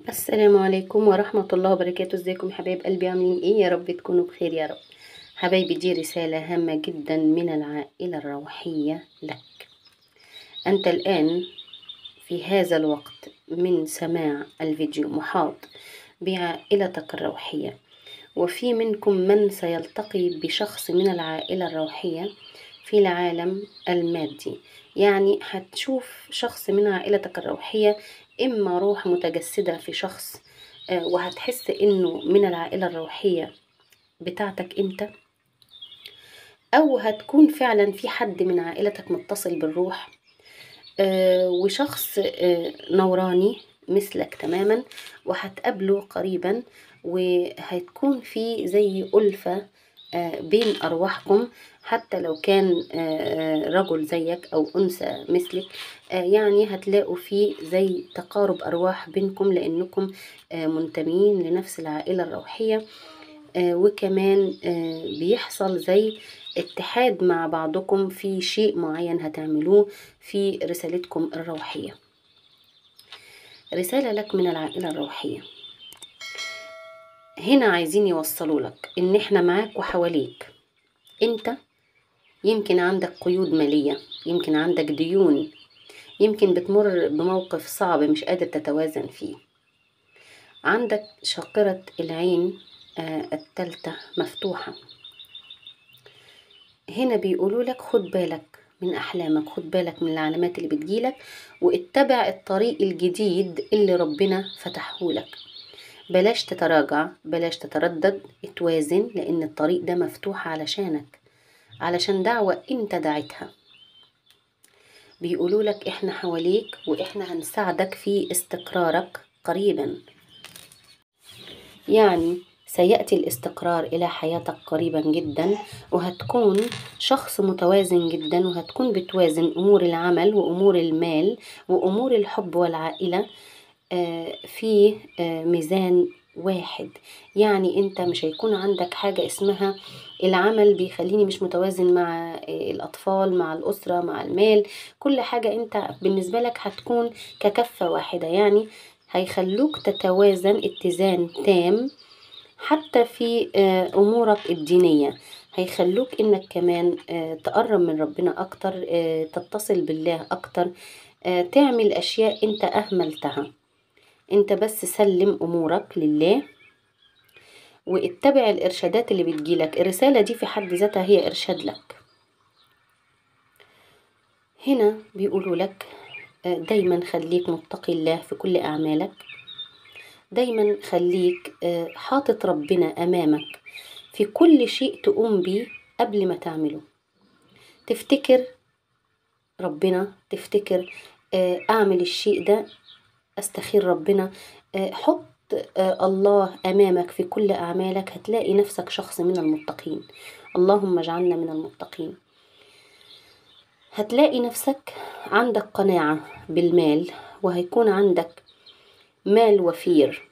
السلام عليكم ورحمة الله وبركاته ازيكم يا حبايب قلبي عاملين ايه يا رب تكونوا بخير يا رب حبايبي دي رسالة هامة جدا من العائلة الروحية لك أنت الآن في هذا الوقت من سماع الفيديو محاط بعائلتك الروحية وفي منكم من سيلتقي بشخص من العائلة الروحية في العالم المادي يعني هتشوف شخص من عائلتك الروحية إما روح متجسدة في شخص آه، وهتحس إنه من العائلة الروحية بتاعتك أنت أو هتكون فعلا في حد من عائلتك متصل بالروح آه، وشخص آه، نوراني مثلك تماما وهتقابله قريبا وهتكون في زي ألفة آه، بين أرواحكم حتى لو كان آه، رجل زيك أو أنثى مثلك آه، يعني هتلاقوا في زي تقارب أرواح بينكم لأنكم آه، منتمين لنفس العائلة الروحية آه، وكمان آه، بيحصل زي اتحاد مع بعضكم في شيء معين هتعملوه في رسالتكم الروحية رسالة لك من العائلة الروحية هنا عايزين يوصلوا لك ان احنا معاك وحواليك انت يمكن عندك قيود مالية يمكن عندك ديون يمكن بتمر بموقف صعب مش قادر تتوازن فيه عندك شاقرة العين آه، التالتة مفتوحة هنا بيقولوا لك خد بالك من أحلامك خد بالك من العلامات اللي بتجيلك واتبع الطريق الجديد اللي ربنا فتحه لك بلاش تتراجع بلاش تتردد اتوازن لأن الطريق ده مفتوح علشانك علشان دعوة انت دعيتها بيقولوا لك احنا حواليك واحنا هنساعدك في استقرارك قريبا يعني سيأتي الاستقرار إلى حياتك قريبا جدا وهتكون شخص متوازن جدا وهتكون بتوازن أمور العمل وأمور المال وأمور الحب والعائلة آه، في آه، ميزان واحد يعني انت مش هيكون عندك حاجة اسمها العمل بيخليني مش متوازن مع آه، الأطفال مع الأسرة مع المال كل حاجة انت بالنسبة لك هتكون ككفة واحدة يعني هيخلوك تتوازن اتزان تام حتى في آه، أمورك الدينية هيخلوك إنك كمان آه، تقرب من ربنا أكتر آه، تتصل بالله أكتر آه، تعمل أشياء أنت أهملتها أنت بس سلم أمورك لله واتبع الإرشادات اللي بتجيلك الرسالة دي في حد ذاتها هي إرشاد لك هنا بيقولوا لك آه، دايما خليك متقي الله في كل أعمالك دايما خليك آه، حاطط ربنا أمامك في كل شيء تقوم بيه قبل ما تعمله تفتكر ربنا تفتكر آه، أعمل الشيء ده أستخير ربنا آه، حط آه، الله أمامك في كل أعمالك هتلاقي نفسك شخص من المتقين اللهم اجعلنا من المتقين هتلاقي نفسك عندك قناعة بالمال وهيكون عندك مال وفير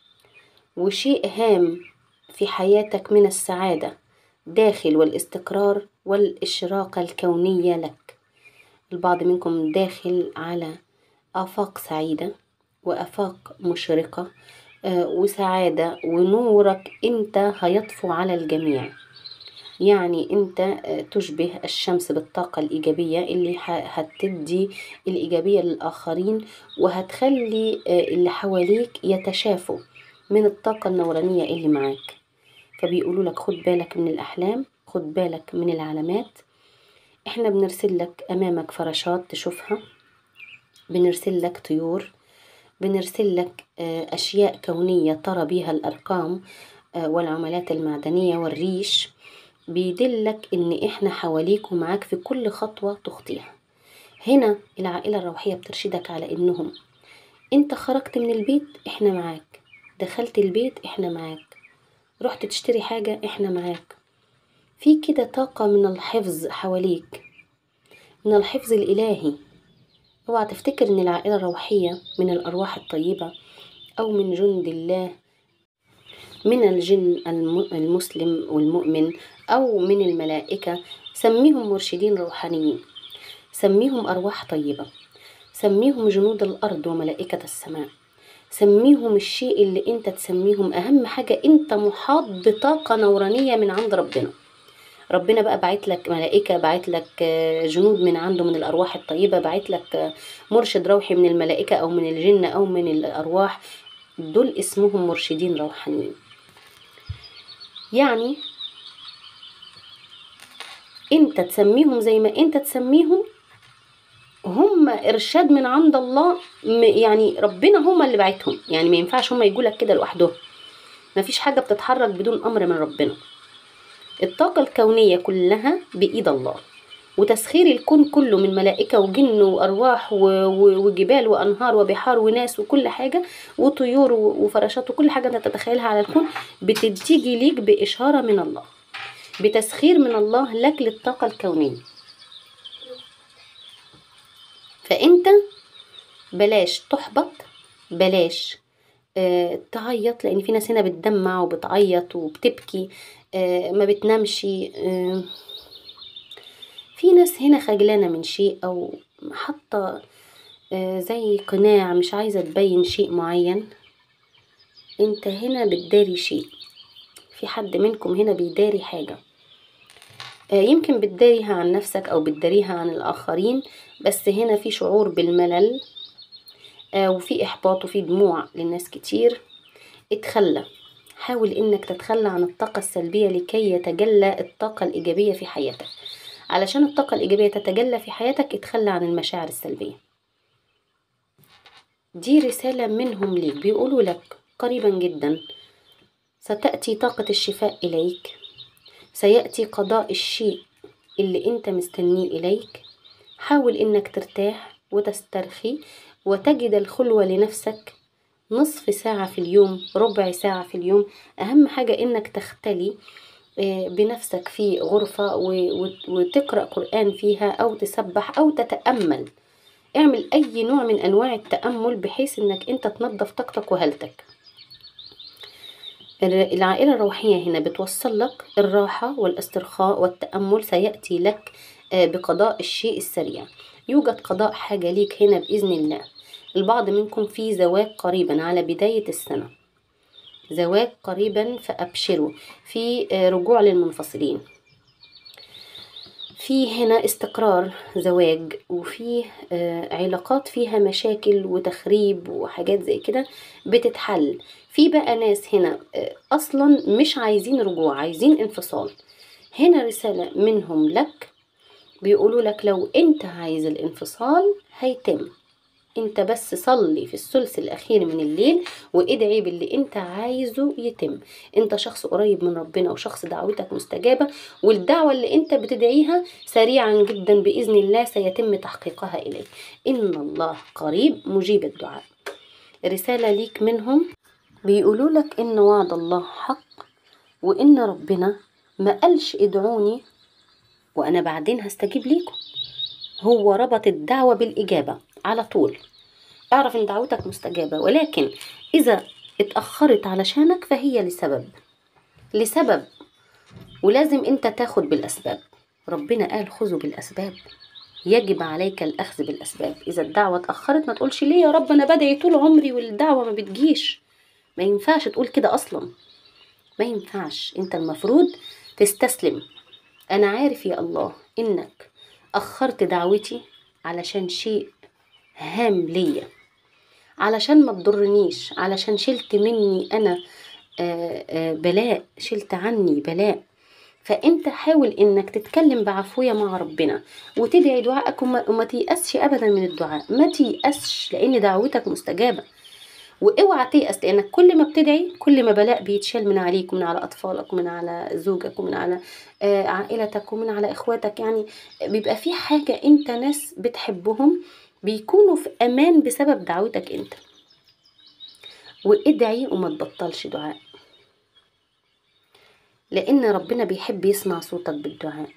وشيء هام في حياتك من السعادة داخل والاستقرار والإشراقة الكونية لك البعض منكم داخل على آفاق سعيدة وآفاق مشرقة آه، وسعادة ونورك أنت هيطفو على الجميع يعني أنت آه، تشبه الشمس بالطاقة الإيجابية اللي ه- هتدي الإيجابية للآخرين وهتخلي آه، اللي حواليك يتشافوا من الطاقة النورانية اللي معاك فبيقولوا لك خد بالك من الأحلام خد بالك من العلامات احنا بنرسل لك أمامك فراشات تشوفها بنرسل لك طيور بنرسل لك آه، أشياء كونية ترى بيها الأرقام آه، والعملات المعدنية والريش بيدلك إن إحنا حواليك ومعاك في كل خطوة تخطيها هنا العائلة الروحية بترشدك على إنهم أنت خرجت من البيت إحنا معاك دخلت البيت إحنا معاك رحت تشتري حاجة إحنا معاك في كده طاقة من الحفظ حواليك من الحفظ الإلهي اوعى تفتكر ان العائلة الروحية من الأرواح الطيبة أو من جند الله من الجن الم- المسلم والمؤمن أو من الملائكة سميهم مرشدين روحانيين سميهم أرواح طيبة سميهم جنود الأرض وملائكة السماء سميهم الشيء اللي انت تسميهم اهم حاجة انت محاط بطاقة نورانية من عند ربنا ربنا بقى بعت لك ملائكة بعت لك آه، جنود من عنده من الأرواح الطيبة بعت لك آه، مرشد روحي من الملائكة أو من الجن أو من الأرواح دول اسمهم مرشدين روحانيين يعني انت تسميهم زي ما انت تسميهم هم ارشاد من عند الله م- يعني ربنا هم اللي بعتهم يعني ما ينفعش هم يقولك كده لوحدهم ما فيش حاجة بتتحرك بدون أمر من ربنا الطاقة الكونية كلها بإيد الله وتسخير الكون كله من ملائكة وجن وأرواح و- و- وجبال وأنهار وبحار وناس وكل حاجة وطيور و- وفراشات وكل حاجة أنت تتخيلها على الكون بتيجي ليك بإشارة من الله بتسخير من الله لك للطاقة الكونية فأنت بلاش تحبط بلاش آه، تعيط لان في ناس هنا بتدمع وبتعيط وبتبكي آه، ما بتنامش آه، في ناس هنا خجلانة من شيء او حاطة آه، زي قناع مش عايزة تبين شيء معين انت هنا بتداري شيء في حد منكم هنا بيداري حاجة آه، يمكن بتداريها عن نفسك او بتداريها عن الاخرين بس هنا في شعور بالملل آه، وفي احباط وفي دموع للناس كتير اتخلى حاول انك تتخلى عن الطاقة السلبية لكي يتجلى الطاقة الإيجابية في حياتك علشان الطاقة الإيجابية تتجلى في حياتك اتخلى عن المشاعر السلبية دي رسالة منهم ليك بيقولوا لك قريبا جدا ستأتي طاقة الشفاء إليك سيأتي قضاء الشيء اللي انت مستنيه إليك حاول انك ترتاح وتسترخي وتجد الخلوة لنفسك نصف ساعة في اليوم ربع ساعة في اليوم أهم حاجة إنك تختلي آه، بنفسك في غرفة و- وت- وتقرأ قرآن فيها أو تسبح أو تتأمل اعمل أي نوع من أنواع التأمل بحيث إنك أنت تنظف طاقتك وهلتك الر- العائلة الروحية هنا بتوصل لك الراحة والاسترخاء والتأمل سيأتي لك آه، بقضاء الشيء السريع يوجد قضاء حاجة ليك هنا بإذن الله البعض منكم في زواج قريبا على بداية السنة زواج قريبا فأبشروا في آه، رجوع للمنفصلين في هنا استقرار زواج وفي آه، علاقات فيها مشاكل وتخريب وحاجات زي كده بتتحل في بقى ناس هنا آه، اصلا مش عايزين رجوع عايزين انفصال هنا رسالة منهم لك بيقولوا لك لو انت عايز الانفصال هيتم انت بس صلي في الثلث الاخير من الليل وادعي باللي انت عايزه يتم انت شخص قريب من ربنا وشخص دعوتك مستجابة والدعوة اللي انت بتدعيها سريعا جدا باذن الله سيتم تحقيقها اليك ان الله قريب مجيب الدعاء رسالة ليك منهم بيقولوا لك ان وعد الله حق وان ربنا ما قالش ادعوني وانا بعدين هستجيب ليكم هو ربط الدعوة بالإجابة على طول اعرف ان دعوتك مستجابة ولكن إذا اتأخرت علشانك فهي لسبب لسبب ولازم انت تاخد بالأسباب ربنا قال خذوا بالأسباب يجب عليك الأخذ بالأسباب إذا الدعوة اتأخرت ما تقولش ليه يا رب أنا بدعي طول عمري والدعوة ما بتجيش ما ينفعش تقول كده أصلا ما ينفعش انت المفروض تستسلم أنا عارف يا الله إنك أخرت دعوتي علشان شيء هام ليا علشان ما تضرنيش علشان شلت مني أنا آه، آه، بلاء شلت عني بلاء فانت حاول انك تتكلم بعفوية مع ربنا وتدعي دعائك وما, وما تيأسش ابدا من الدعاء ما تيأسش لان دعوتك مستجابة واوعى تيأس لانك كل ما بتدعي كل ما بلاء بيتشال من عليك ومن على اطفالك ومن على زوجك ومن على آه، عائلتك ومن على اخواتك يعني بيبقى في حاجة انت ناس بتحبهم بيكونوا في امان بسبب دعوتك انت وادعي وما تبطلش دعاء لان ربنا بيحب يسمع صوتك بالدعاء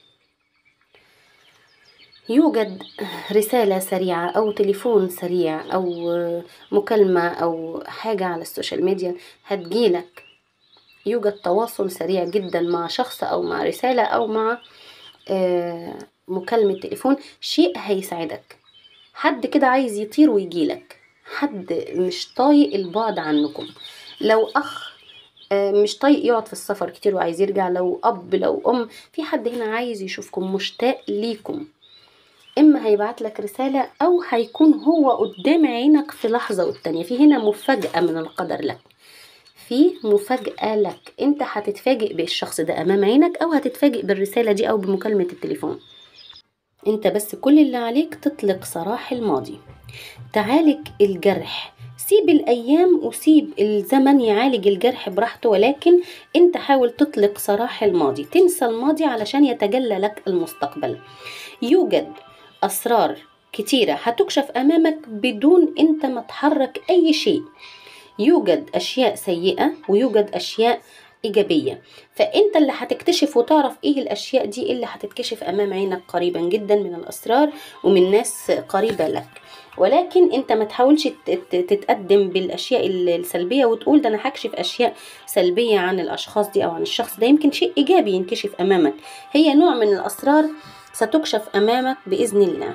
يوجد رسالة سريعة أو تليفون سريع أو مكالمة أو حاجة على السوشيال ميديا هتجيلك يوجد تواصل سريع جدا مع شخص أو مع رسالة أو مع آه، مكالمة تليفون شيء هيساعدك حد كده عايز يطير ويجيلك حد مش طايق البعد عنكم لو اخ آه، مش طايق يقعد في السفر كتير وعايز يرجع لو اب لو ام في حد هنا عايز يشوفكم مشتاق ليكم اما هيبعت لك رسالة او هيكون هو قدام عينك في لحظة والتانية في هنا مفاجأة من القدر لك في مفاجأة لك انت هتتفاجئ بالشخص ده امام عينك او هتتفاجئ بالرسالة دي او بمكالمة التليفون انت بس كل اللي عليك تطلق سراح الماضي تعالج الجرح سيب الايام وسيب الزمن يعالج الجرح براحته ولكن انت حاول تطلق سراح الماضي تنسى الماضي علشان يتجلى لك المستقبل يوجد اسرار كتيرة هتكشف امامك بدون انت ما تحرك اي شيء يوجد اشياء سيئة ويوجد اشياء ايجابيه فانت اللي هتكتشف وتعرف ايه الاشياء دي اللي هتتكشف امام عينك قريبا جدا من الاسرار ومن ناس قريبه لك ولكن انت ما تحاولش تت- تتقدم بالاشياء السلبيه وتقول ده انا هكشف اشياء سلبيه عن الاشخاص دي او عن الشخص ده يمكن شيء ايجابي ينكشف امامك هي نوع من الاسرار ستكشف امامك باذن الله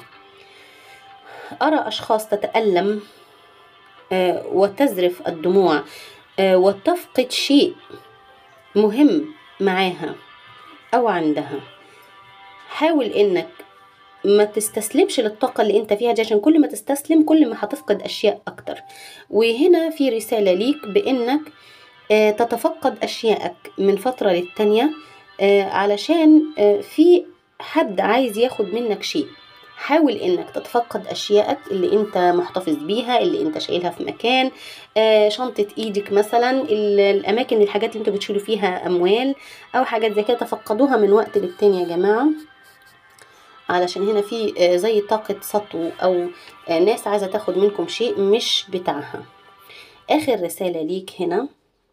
ارى اشخاص تتالم آه، وتزرف الدموع آه، وتفقد شيء مهم معاها او عندها حاول انك ما تستسلمش للطاقة اللي انت فيها دي عشان كل ما تستسلم كل ما هتفقد اشياء اكتر وهنا في رسالة ليك بانك آه، تتفقد اشيائك من فترة للتانية آه، علشان آه، في حد عايز ياخد منك شيء حاول انك تتفقد اشيائك اللي انت محتفظ بيها اللي انت شايلها في مكان آه، شنطة ايدك مثلا ال- الاماكن الحاجات اللي انتوا بتشيلوا فيها اموال او حاجات زي كده تفقدوها من وقت للتاني يا جماعة علشان هنا في آه، زي طاقة سطو او آه، ناس عايزة تاخد منكم شيء مش بتاعها اخر رسالة ليك هنا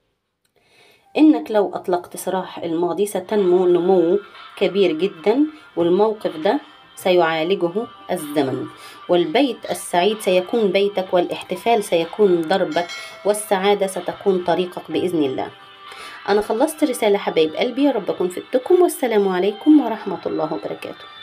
انك لو اطلقت سراح الماضي ستنمو نمو كبير جدا والموقف ده سيعالجه الزمن والبيت السعيد سيكون بيتك والاحتفال سيكون دربك والسعادة ستكون طريقك بإذن الله أنا خلصت رسالة حبايب قلبي يا رب أكون فدتكم والسلام عليكم ورحمة الله وبركاته